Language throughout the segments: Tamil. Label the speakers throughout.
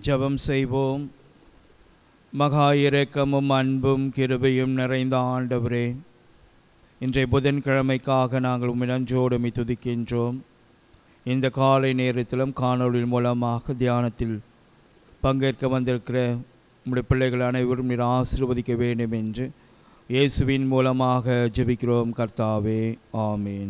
Speaker 1: ஜெபம் செய்வோம் மகா இரக்கமும் அன்பும் கிருபையும் நிறைந்த ஆண்டவரே இன்றைய புதன்கிழமைக்காக நாங்கள் உம்மிடஞ்சோடுமை துதிக்கின்றோம் இந்த காலை நேரத்திலும் காணொளி மூலமாக தியானத்தில் பங்கேற்க வந்திருக்கிற உம்முடைய பிள்ளைகள் அனைவரும் நீர் ஆசீர்வதிக்க வேண்டும் என்று இயேசுவின் மூலமாக ஜெபிக்கிறோம் கர்த்தாவே ஆமீன்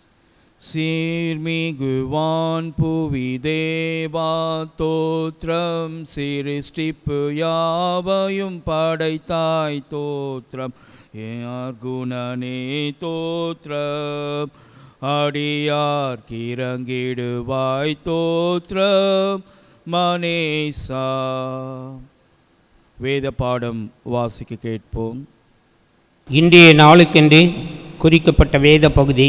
Speaker 1: சீர்மிகுவான் புவி தேவா தோற்றம் சிருஷ்டிப்பு யாவையும் படைத்தாய் தோற்றம் யார் குணனே தோற்றம் அடியார் கிறங்கிடுவாய் தோற்றம் மனேசா வேத பாடம் வாசிக்க கேட்போம்
Speaker 2: இன்றைய நாளுக்கென்று குறிக்கப்பட்ட வேத பகுதி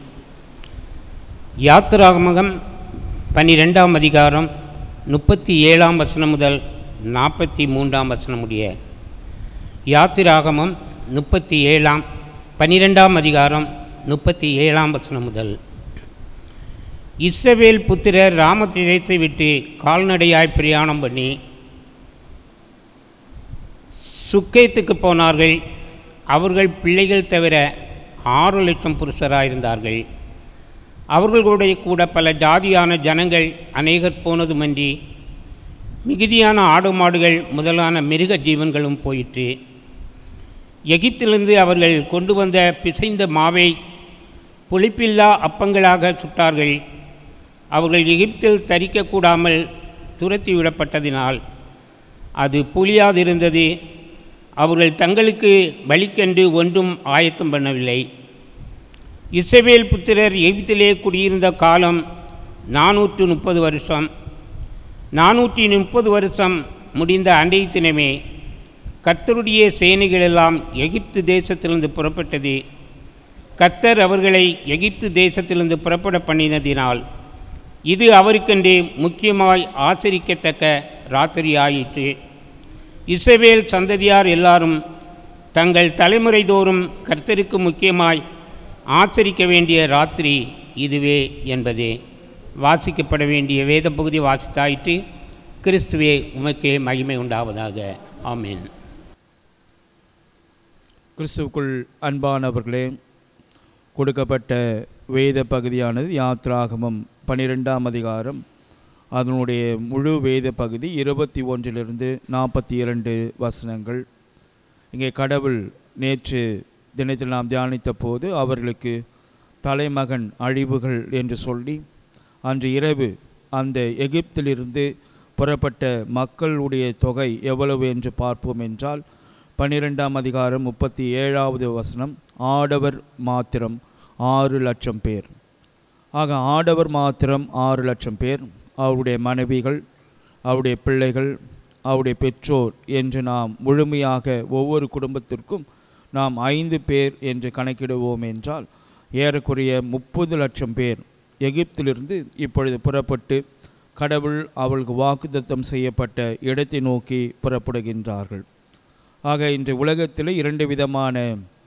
Speaker 2: யாத்திராகமகம் பன்னிரெண்டாம் அதிகாரம் முப்பத்தி ஏழாம் வசனம் முதல் நாற்பத்தி மூன்றாம் வசனம் முடிய யாத்திராகமம் முப்பத்தி ஏழாம் பன்னிரெண்டாம் அதிகாரம் முப்பத்தி ஏழாம் வசனம் முதல் இஸ்ரவேல் புத்திரர் ராமதேசத்தை விட்டு கால்நடையாய் பிரயாணம் பண்ணி சுக்கேத்துக்கு போனார்கள் அவர்கள் பிள்ளைகள் தவிர ஆறு லட்சம் புருஷராயிருந்தார்கள் அவர்களுடைய கூட பல ஜாதியான ஜனங்கள் அநேகர் போனதுமன்றி மிகுதியான ஆடு மாடுகள் முதலான மிருக ஜீவன்களும் போயிற்று எகிப்திலிருந்து அவர்கள் கொண்டு வந்த பிசைந்த மாவை புளிப்பில்லா அப்பங்களாக சுட்டார்கள் அவர்கள் எகிப்தில் தரிக்கக்கூடாமல் துரத்தி விடப்பட்டதினால் அது புளியாதிருந்தது அவர்கள் தங்களுக்கு வழிக்கென்று ஒன்றும் ஆயத்தம் பண்ணவில்லை இஸ்ரவேல் புத்திரர் எகிப்திலே குடியிருந்த காலம் நானூற்று முப்பது வருஷம் நானூற்றி முப்பது வருஷம் முடிந்த அன்றைய தினமே கர்த்தருடைய சேனைகளெல்லாம் எகிப்து தேசத்திலிருந்து புறப்பட்டது கர்த்தர் அவர்களை எகிப்து தேசத்திலிருந்து புறப்பட பண்ணினதினால் இது அவருக்கென்று முக்கியமாய் ஆசரிக்கத்தக்க ராத்திரி ஆயிற்று இஸ்ரவேல் சந்ததியார் எல்லாரும் தங்கள் தலைமுறை தோறும் கர்த்தருக்கு முக்கியமாய் ஆச்சரிக்க வேண்டிய ராத்திரி இதுவே என்பதே வாசிக்கப்பட வேண்டிய வேத பகுதி வாசித்தாயிற்று கிறிஸ்துவே உமக்கே மகிமை உண்டாவதாக ஆமேன்
Speaker 1: கிறிஸ்துவுக்குள் அன்பானவர்களே கொடுக்கப்பட்ட வேத பகுதியானது யாத்ராகமம் பன்னிரெண்டாம் அதிகாரம் அதனுடைய முழு வேத பகுதி இருபத்தி ஒன்றிலிருந்து நாற்பத்தி இரண்டு வசனங்கள் இங்கே கடவுள் நேற்று தினத்தில் நாம் தியானித்த போது அவர்களுக்கு தலைமகன் அழிவுகள் என்று சொல்லி அன்று இரவு அந்த எகிப்திலிருந்து புறப்பட்ட மக்களுடைய தொகை எவ்வளவு என்று பார்ப்போம் என்றால் பன்னிரெண்டாம் அதிகாரம் முப்பத்தி ஏழாவது வசனம் ஆடவர் மாத்திரம் ஆறு லட்சம் பேர் ஆக ஆடவர் மாத்திரம் ஆறு லட்சம் பேர் அவருடைய மனைவிகள் அவருடைய பிள்ளைகள் அவருடைய பெற்றோர் என்று நாம் முழுமையாக ஒவ்வொரு குடும்பத்திற்கும் நாம் ஐந்து பேர் என்று கணக்கிடுவோம் என்றால் ஏறக்குறைய முப்பது லட்சம் பேர் எகிப்திலிருந்து இப்பொழுது புறப்பட்டு கடவுள் அவளுக்கு வாக்குத்தத்தம் செய்யப்பட்ட இடத்தை நோக்கி புறப்படுகின்றார்கள் ஆக இன்று உலகத்தில் இரண்டு விதமான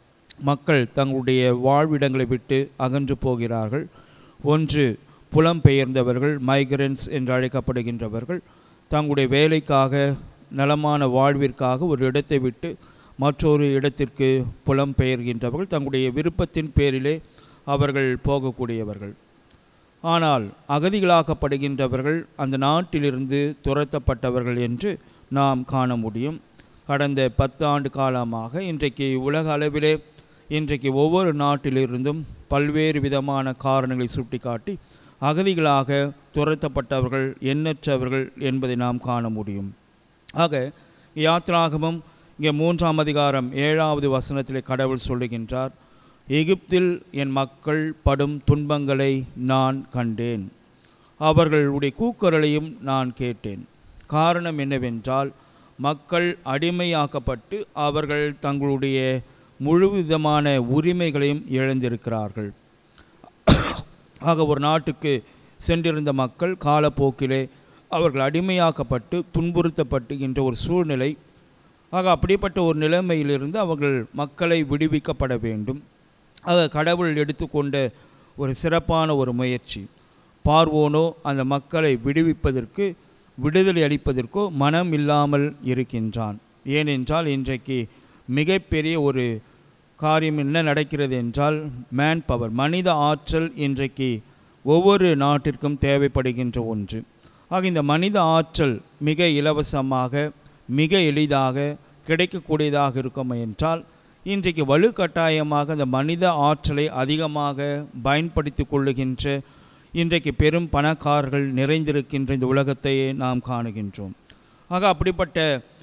Speaker 1: மக்கள் தங்களுடைய வாழ்விடங்களை விட்டு அகன்று போகிறார்கள் ஒன்று புலம்பெயர்ந்தவர்கள் மைக்ரன்ஸ் என்று அழைக்கப்படுகின்றவர்கள் தங்களுடைய வேலைக்காக நலமான வாழ்விற்காக ஒரு இடத்தை விட்டு மற்றொரு இடத்திற்கு புலம்பெயர்கின்றவர்கள் தங்களுடைய விருப்பத்தின் பேரிலே அவர்கள் போகக்கூடியவர்கள் ஆனால் அகதிகளாக்கப்படுகின்றவர்கள் அந்த நாட்டிலிருந்து துரத்தப்பட்டவர்கள் என்று நாம் காண முடியும் கடந்த பத்து ஆண்டு காலமாக இன்றைக்கு உலக அளவிலே இன்றைக்கு ஒவ்வொரு நாட்டிலிருந்தும் பல்வேறு விதமான காரணங்களை சுட்டிக்காட்டி அகதிகளாக துரத்தப்பட்டவர்கள் எண்ணற்றவர்கள் என்பதை நாம் காண முடியும் ஆக யாத்ராகமும் இங்கே மூன்றாம் அதிகாரம் ஏழாவது வசனத்திலே கடவுள் சொல்லுகின்றார் எகிப்தில் என் மக்கள் படும் துன்பங்களை நான் கண்டேன் அவர்களுடைய கூக்குரலையும் நான் கேட்டேன் காரணம் என்னவென்றால் மக்கள் அடிமையாக்கப்பட்டு அவர்கள் தங்களுடைய முழு விதமான உரிமைகளையும் இழந்திருக்கிறார்கள் ஆக ஒரு நாட்டுக்கு சென்றிருந்த மக்கள் காலப்போக்கிலே அவர்கள் அடிமையாக்கப்பட்டு துன்புறுத்தப்பட்டுகின்ற ஒரு சூழ்நிலை ஆக அப்படிப்பட்ட ஒரு நிலைமையிலிருந்து அவர்கள் மக்களை விடுவிக்கப்பட வேண்டும் ஆக கடவுள் எடுத்துக்கொண்ட ஒரு சிறப்பான ஒரு முயற்சி பார்வோனோ அந்த மக்களை விடுவிப்பதற்கு விடுதலை அளிப்பதற்கோ மனம் இல்லாமல் இருக்கின்றான் ஏனென்றால் இன்றைக்கு மிகப்பெரிய ஒரு காரியம் என்ன நடக்கிறது என்றால் மேன் பவர் மனித ஆற்றல் இன்றைக்கு ஒவ்வொரு நாட்டிற்கும் தேவைப்படுகின்ற ஒன்று ஆக இந்த மனித ஆற்றல் மிக இலவசமாக மிக எளிதாக கிடைக்கக்கூடியதாக இருக்கும் என்றால் இன்றைக்கு வலுக்கட்டாயமாக இந்த மனித ஆற்றலை அதிகமாக பயன்படுத்தி கொள்ளுகின்ற இன்றைக்கு பெரும் பணக்காரர்கள் நிறைந்திருக்கின்ற இந்த உலகத்தையே நாம் காணுகின்றோம் ஆக அப்படிப்பட்ட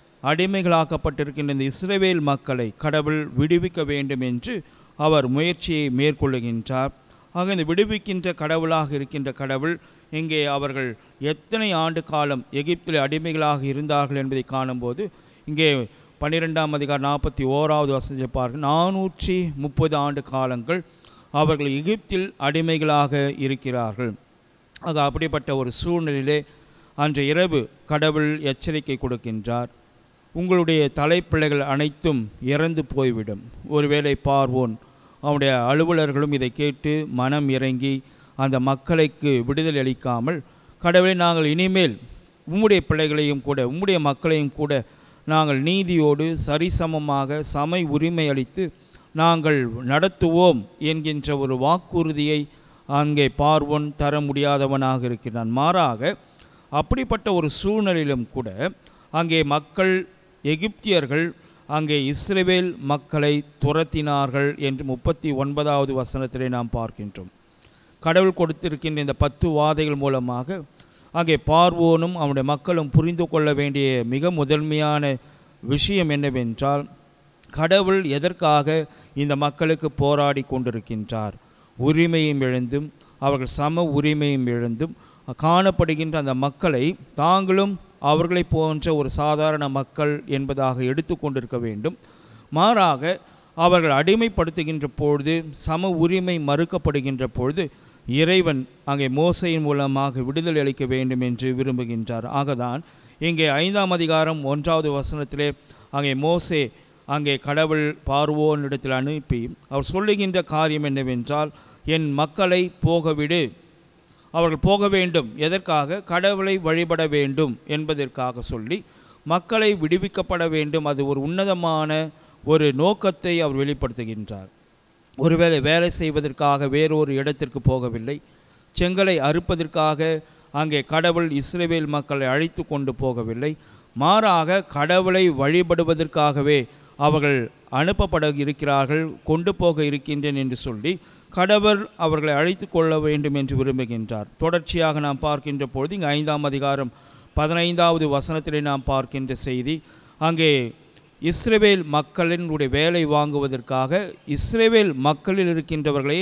Speaker 1: அடிமைகளாக்கப்பட்டிருக்கின்ற இந்த இஸ்ரவேல் மக்களை கடவுள் விடுவிக்க வேண்டும் என்று அவர் முயற்சியை மேற்கொள்ளுகின்றார் ஆக இந்த விடுவிக்கின்ற கடவுளாக இருக்கின்ற கடவுள் இங்கே அவர்கள் எத்தனை ஆண்டு காலம் எகிப்தில் அடிமைகளாக இருந்தார்கள் என்பதை காணும்போது இங்கே பன்னிரெண்டாம் அதிகாரம் நாற்பத்தி ஓராவது வசனத்தில் பாருங்கள் நானூற்றி முப்பது ஆண்டு காலங்கள் அவர்கள் எகிப்தில் அடிமைகளாக இருக்கிறார்கள் ஆக அப்படிப்பட்ட ஒரு சூழ்நிலையிலே அன்று இரவு கடவுள் எச்சரிக்கை கொடுக்கின்றார் உங்களுடைய தலைப்பிள்ளைகள் அனைத்தும் இறந்து போய்விடும் ஒருவேளை பார்வோன் அவனுடைய அலுவலர்களும் இதை கேட்டு மனம் இறங்கி அந்த மக்களுக்கு விடுதலை அளிக்காமல் கடவுளை நாங்கள் இனிமேல் உம்முடைய பிள்ளைகளையும் கூட உம்முடைய மக்களையும் கூட நாங்கள் நீதியோடு சரிசமமாக சமை உரிமை அளித்து நாங்கள் நடத்துவோம் என்கின்ற ஒரு வாக்குறுதியை அங்கே பார்வோன் தர முடியாதவனாக இருக்கிறான் மாறாக அப்படிப்பட்ட ஒரு சூழ்நிலையிலும் கூட அங்கே மக்கள் எகிப்தியர்கள் அங்கே இஸ்ரேவேல் மக்களை துரத்தினார்கள் என்று முப்பத்தி ஒன்பதாவது வசனத்திலே நாம் பார்க்கின்றோம் கடவுள் கொடுத்திருக்கின்ற இந்த பத்து வாதைகள் மூலமாக அங்கே பார்வோனும் அவனுடைய மக்களும் புரிந்து கொள்ள வேண்டிய மிக முதன்மையான விஷயம் என்னவென்றால் கடவுள் எதற்காக இந்த மக்களுக்கு போராடி கொண்டிருக்கின்றார் உரிமையும் இழந்தும் அவர்கள் சம உரிமையும் இழந்தும் காணப்படுகின்ற அந்த மக்களை தாங்களும் அவர்களைப் போன்ற ஒரு சாதாரண மக்கள் என்பதாக எடுத்துக்கொண்டிருக்க வேண்டும் மாறாக அவர்கள் அடிமைப்படுத்துகின்ற பொழுது சம உரிமை மறுக்கப்படுகின்ற பொழுது இறைவன் அங்கே மோசையின் மூலமாக விடுதலை அளிக்க வேண்டும் என்று விரும்புகின்றார் ஆகதான் இங்கே ஐந்தாம் அதிகாரம் ஒன்றாவது வசனத்திலே அங்கே மோசே அங்கே கடவுள் பார்வோனிடத்தில் அனுப்பி அவர் சொல்லுகின்ற காரியம் என்னவென்றால் என் மக்களை போகவிடு அவர்கள் போக வேண்டும் எதற்காக கடவுளை வழிபட வேண்டும் என்பதற்காக சொல்லி மக்களை விடுவிக்கப்பட வேண்டும் அது ஒரு உன்னதமான ஒரு நோக்கத்தை அவர் வெளிப்படுத்துகின்றார் ஒருவேளை வேலை செய்வதற்காக வேறொரு இடத்திற்கு போகவில்லை செங்கலை அறுப்பதற்காக அங்கே கடவுள் இஸ்ரேவேல் மக்களை அழைத்து கொண்டு போகவில்லை மாறாக கடவுளை வழிபடுவதற்காகவே அவர்கள் அனுப்பப்பட இருக்கிறார்கள் கொண்டு போக இருக்கின்றேன் என்று சொல்லி கடவுள் அவர்களை அழைத்து கொள்ள வேண்டும் என்று விரும்புகின்றார் தொடர்ச்சியாக நாம் பார்க்கின்ற பொழுது இங்கே ஐந்தாம் அதிகாரம் பதினைந்தாவது வசனத்திலே நாம் பார்க்கின்ற செய்தி அங்கே இஸ்ரேவேல் மக்களினுடைய வேலை வாங்குவதற்காக இஸ்ரேவேல் மக்களில் இருக்கின்றவர்களே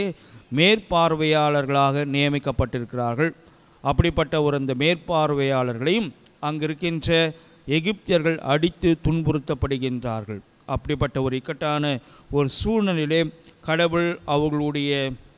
Speaker 1: மேற்பார்வையாளர்களாக நியமிக்கப்பட்டிருக்கிறார்கள் அப்படிப்பட்ட ஒரு அந்த மேற்பார்வையாளர்களையும் அங்கு இருக்கின்ற எகிப்தியர்கள் அடித்து துன்புறுத்தப்படுகின்றார்கள் அப்படிப்பட்ட ஒரு இக்கட்டான ஒரு சூழ்நிலையிலே கடவுள் அவர்களுடைய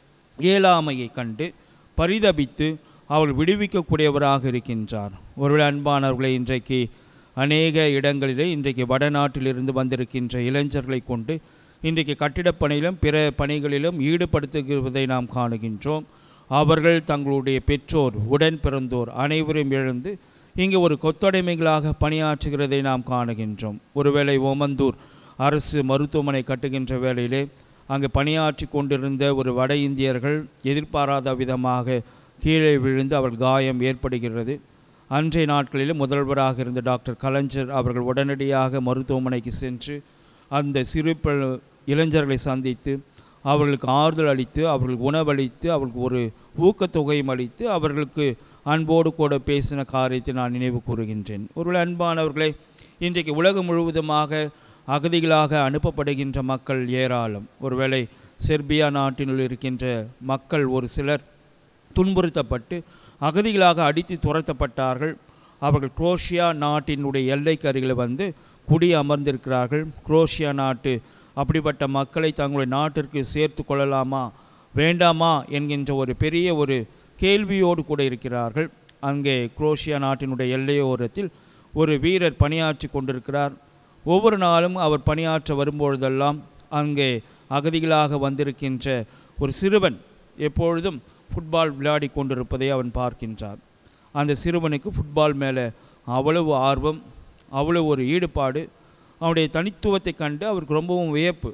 Speaker 1: இயலாமையை கண்டு பரிதபித்து அவர்கள் விடுவிக்கக்கூடியவராக இருக்கின்றார் ஒருவேளை அன்பானவர்களை இன்றைக்கு அநேக இடங்களிலே இன்றைக்கு வடநாட்டிலிருந்து வந்திருக்கின்ற இளைஞர்களை கொண்டு இன்றைக்கு கட்டிடப் பணியிலும் பிற பணிகளிலும் ஈடுபடுத்துகிறதை நாம் காணுகின்றோம் அவர்கள் தங்களுடைய பெற்றோர் உடன் பிறந்தோர் அனைவரும் எழுந்து இங்கே ஒரு கொத்தடைமைகளாக பணியாற்றுகிறதை நாம் காணுகின்றோம் ஒருவேளை ஓமந்தூர் அரசு மருத்துவமனை கட்டுகின்ற வேளையிலே அங்கு பணியாற்றி கொண்டிருந்த ஒரு வட இந்தியர்கள் எதிர்பாராத விதமாக கீழே விழுந்து அவர் காயம் ஏற்படுகிறது அன்றைய நாட்களில் முதல்வராக இருந்த டாக்டர் கலைஞர் அவர்கள் உடனடியாக மருத்துவமனைக்கு சென்று அந்த சிறு ப- இளைஞர்களை சந்தித்து அவர்களுக்கு ஆறுதல் அளித்து அவர்களுக்கு உணவளித்து அவர்களுக்கு ஒரு ஊக்கத்தொகையும் அளித்து அவர்களுக்கு அன்போடு கூட பேசின காரியத்தை நான் நினைவு கூறுகின்றேன் ஒருவேளை அன்பானவர்களே இன்றைக்கு உலகம் முழுவதுமாக அகதிகளாக அனுப்பப்படுகின்ற மக்கள் ஏராளம் ஒருவேளை செர்பியா நாட்டினுள் இருக்கின்ற மக்கள் ஒரு சிலர் துன்புறுத்தப்பட்டு அகதிகளாக அடித்து துரத்தப்பட்டார்கள் அவர்கள் குரோஷியா நாட்டினுடைய எல்லைக்கு அருகில் வந்து குடி அமர்ந்திருக்கிறார்கள் குரோஷியா நாட்டு அப்படிப்பட்ட மக்களை தங்களுடைய நாட்டிற்கு சேர்த்து கொள்ளலாமா வேண்டாமா என்கின்ற ஒரு பெரிய ஒரு கேள்வியோடு கூட இருக்கிறார்கள் அங்கே குரோஷியா நாட்டினுடைய எல்லையோரத்தில் ஒரு வீரர் பணியாற்றி கொண்டிருக்கிறார் ஒவ்வொரு நாளும் அவர் பணியாற்ற வரும்பொழுதெல்லாம் அங்கே அகதிகளாக வந்திருக்கின்ற ஒரு சிறுவன் எப்பொழுதும் ஃபுட்பால் விளையாடி கொண்டிருப்பதை அவன் பார்க்கின்றான் அந்த சிறுவனுக்கு ஃபுட்பால் மேலே அவ்வளவு ஆர்வம் அவ்வளவு ஒரு ஈடுபாடு அவனுடைய தனித்துவத்தை கண்டு அவருக்கு ரொம்பவும் வியப்பு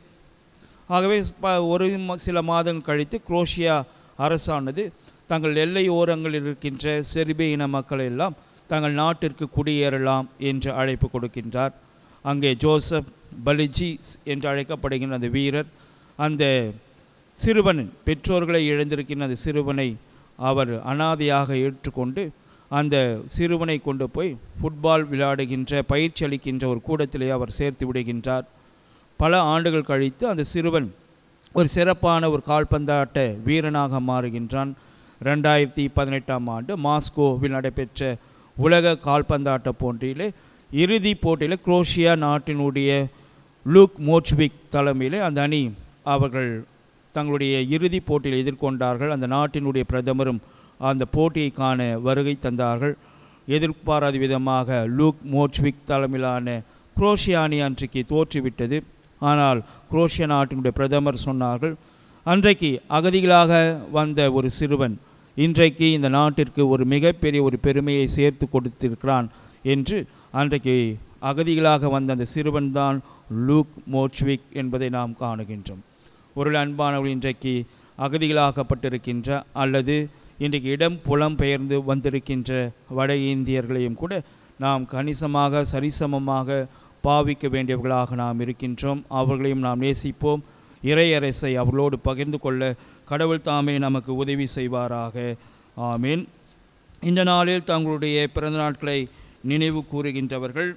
Speaker 1: ஆகவே ப- ஒரு ம- சில மாதங்கள் கழித்து குரோஷியா அரசானது தங்கள் எல்லை ஓரங்களில் இருக்கின்ற செர்பிய இன மக்கள் எல்லாம் தங்கள் நாட்டிற்கு குடியேறலாம் என்று அழைப்பு கொடுக்கின்றார் அங்கே ஜோசப் பலிஜி என்று அழைக்கப்படுகின்ற அந்த வீரர் அந்த சிறுவனின் பெற்றோர்களை இழந்திருக்கின்ற அந்த சிறுவனை அவர் அனாதையாக ஏற்றுக்கொண்டு அந்த சிறுவனை கொண்டு போய் ஃபுட்பால் விளையாடுகின்ற பயிற்சி அளிக்கின்ற ஒரு கூடத்திலே அவர் சேர்த்து விடுகின்றார் பல ஆண்டுகள் கழித்து அந்த சிறுவன் ஒரு சிறப்பான ஒரு கால்பந்தாட்ட வீரனாக மாறுகின்றான் ரெண்டாயிரத்தி பதினெட்டாம் ஆண்டு மாஸ்கோவில் நடைபெற்ற உலக கால்பந்தாட்ட போட்டியிலே இறுதிப் போட்டியில் குரோஷியா நாட்டினுடைய லூக் மோச்விக் தலைமையிலே அந்த அணி அவர்கள் தங்களுடைய இறுதிப் போட்டியில் எதிர்கொண்டார்கள் அந்த நாட்டினுடைய பிரதமரும் அந்த போட்டியை காண வருகை தந்தார்கள் எதிர்பாராத விதமாக லூக் மோச்விக் தலைமையிலான குரோஷியா அணி அன்றைக்கு தோற்றுவிட்டது ஆனால் குரோஷியா நாட்டினுடைய பிரதமர் சொன்னார்கள் அன்றைக்கு அகதிகளாக வந்த ஒரு சிறுவன் இன்றைக்கு இந்த நாட்டிற்கு ஒரு மிகப்பெரிய ஒரு பெருமையை சேர்த்து கொடுத்திருக்கிறான் என்று அன்றைக்கு அகதிகளாக வந்த அந்த சிறுவன்தான் லூக் மோச்விக் என்பதை நாம் காணுகின்றோம் ஒரு அன்பானவர்கள் இன்றைக்கு அகதிகளாக்கப்பட்டிருக்கின்ற அல்லது இன்றைக்கு இடம் புலம்பெயர்ந்து வந்திருக்கின்ற வட இந்தியர்களையும் கூட நாம் கணிசமாக சரிசமமாக பாவிக்க வேண்டியவர்களாக நாம் இருக்கின்றோம் அவர்களையும் நாம் நேசிப்போம் இறையரசை அவர்களோடு பகிர்ந்து கொள்ள கடவுள் தாமே நமக்கு உதவி செய்வாராக ஆமீன் இந்த நாளில் தங்களுடைய பிறந்த நாட்களை நினைவு கூறுகின்றவர்கள்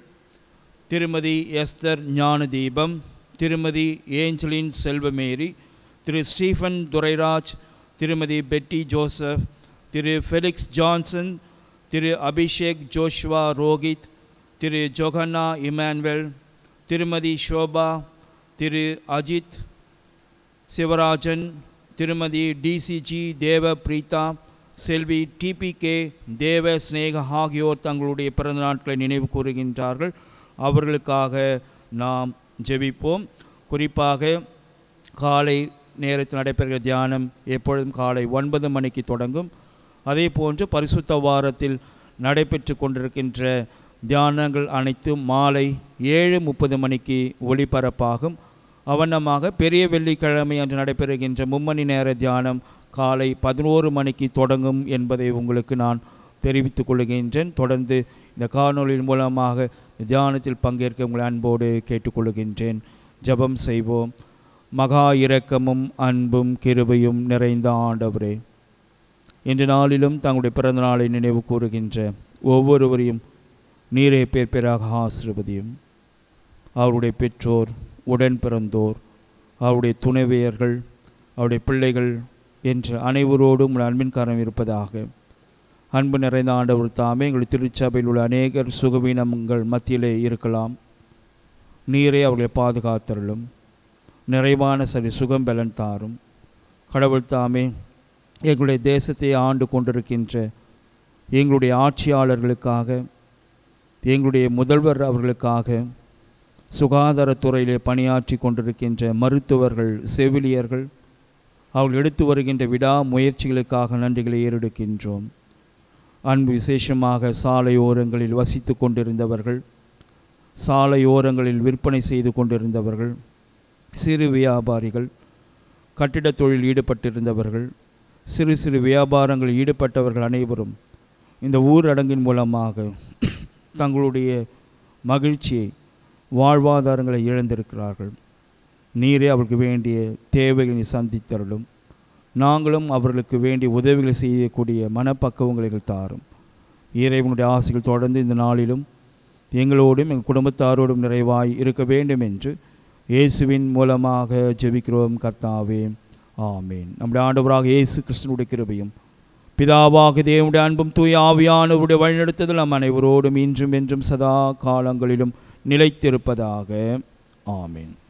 Speaker 1: திருமதி Esther Gnanadeepam Thirumathi Angeline Selvamary Thiru Stephen Durairaj Thirumathi Betty Joseph Thiru Felix Johnson Thiru Abhishek Joshua Rohit Thiru Johanna Emmanuel Thirumathi Shobha திரு அஜித் சிவராஜன் திருமதி டிசிஜி தேவ பிரீதா செல்வி டிபிகே தேவ சிநேக ஆகியோர் தங்களுடைய பிறந்த நாட்களை நினைவு கூறுகின்றார்கள் அவர்களுக்காக நாம் ஜெபிப்போம் குறிப்பாக காலை நேரத்தில் நடைபெறுகிற தியானம் எப்பொழுதும் காலை ஒன்பது மணிக்கு தொடங்கும் அதே போன்று பரிசுத்த வாரத்தில் நடைபெற்று கொண்டிருக்கின்ற தியானங்கள் அனைத்தும் மாலை ஏழு முப்பது மணிக்கு ஒளிபரப்பாகும் அவனமாக பெரிய வெள்ளிக்கிழமை அன்று நடைபெறுகின்ற மும்மணி நேர தியானம் காலை பதினோரு மணிக்கு தொடங்கும் என்பதை உங்களுக்கு நான் தெரிவித்துக் கொள்கின்றேன் தொடர்ந்து இந்த காணொளியின் மூலமாக தியானத்தில் பங்கேற்க உங்களை அன்போடு கேட்டுக்கொள்கின்றேன் ஜெபம் செய்வோம் மகா இரக்கமும் அன்பும் கிருபையும் நிறைந்த ஆண்டவரே இன்று நாளிலும் தங்களுடைய பிறந்த நாளை நினைவு கூறுகின்ற ஒவ்வொருவரையும் நீரே பேர் பேராக ஆசிர்வதியும் அவருடைய பெற்றோர் உடன் பிறந்தோர் அவருடைய துணைவியர்கள் அவருடைய பிள்ளைகள் என்று அனைவரோடும் உங்கள் அன்பின் காரணம் இருப்பதாக அன்பு நிறைந்த ஆண்டவர் தாமே எங்கள் திருச்சபையில் உள்ள அநேகர் சுகவீனங்கள் மத்தியிலே இருக்கலாம் நீரே அவர்களை பாதுகாத்தருளும் நிறைவான சரி சுகம் பலன் தாரும் கடவுள் தாமே எங்களுடைய தேசத்தை ஆண்டு கொண்டிருக்கின்ற எங்களுடைய ஆட்சியாளர்களுக்காக எங்களுடைய முதல்வர் அவர்களுக்காக சுகாதாரத்துறையிலே பணியாற்றி கொண்டிருக்கின்ற மருத்துவர்கள் செவிலியர்கள் அவர்கள் எடுத்து வருகின்ற விடா முயற்சிகளுக்காக நன்றிகளை ஏறெடுக்கின்றோம் அன்பு விசேஷமாக சாலையோரங்களில் வசித்து கொண்டிருந்தவர்கள் சாலையோரங்களில் விற்பனை செய்து கொண்டிருந்தவர்கள் சிறு வியாபாரிகள் கட்டிடத் தொழில் ஈடுபட்டிருந்தவர்கள் சிறு சிறு வியாபாரங்களில் ஈடுபட்டவர்கள் அனைவரும் இந்த ஊரடங்கின் மூலமாக தங்களுடைய மகிழ்ச்சியை வாழ்வாதாரங்களை இழந்திருக்கிறார்கள் நீரே அவர்களுக்கு வேண்டிய தேவைகளை சந்தித்தருளும் நாங்களும் அவர்களுக்கு வேண்டிய உதவிகளை செய்யக்கூடிய மனப்பக்குவங்களை தாரும் இறைவனுடைய ஆசைகள் தொடர்ந்து இந்த நாளிலும் எங்களோடும் எங்கள் குடும்பத்தாரோடும் நிறைவாய் இருக்க வேண்டும் என்று இயேசுவின் மூலமாக ஜெபிக்கிறோம் கர்த்தாவே ஆமேன் நம்முடைய ஆண்டவராக இயேசு கிறிஸ்தனுடைய கிருபையும் பிதாவாக தேவனுடைய அன்பும் தூய ஆவியானவருடைய வழிநடத்துதல் நம் அனைவரோடும் இன்றும் என்றும் சதா காலங்களிலும் நிலைத்திருப்பதாக ஆமேன்